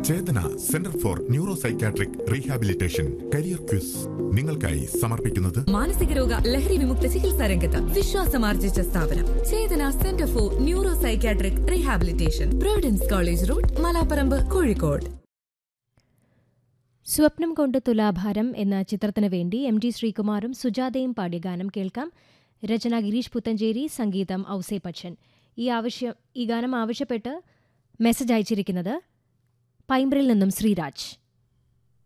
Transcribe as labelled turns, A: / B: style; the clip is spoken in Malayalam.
A: Chetana centre for neuro psychiatric rehabilitation career quiz നിങ്ങൾക്കായി സമർപ്പിക്കുന്നത്
B: മാനസിക രോഗ ലഹരി വിമുക്ത ചികിത്സാ രംഗത്ത് വിശ്വാസമാർജിച്ച സ്ഥാപനം Chetana centre for neuro psychiatric rehabilitation providence college road Malaparamba Kozhikode
C: സ്വപ്നം കൊണ്ട് തുലാഭാരം എന്ന ചിത്രത്തിനു വേണ്ടി എം ജി ശ്രീകുമാറും സുജാതയും പാടിയ ഗാനം കേൾക്കാം രചന ഗിരീഷ് പുത്തഞ്ചേരി സംഗീതം ഔസേ പച്ചൻ ഈ ആവശ്യം ഈ ഗാനം ആവശ്യപ്പെട്ട് മെസ്സേജ് അയച്ചിരിക്കുന്നത് പൈമ്പ്രിൽ നിന്നും ശ്രീരാജ്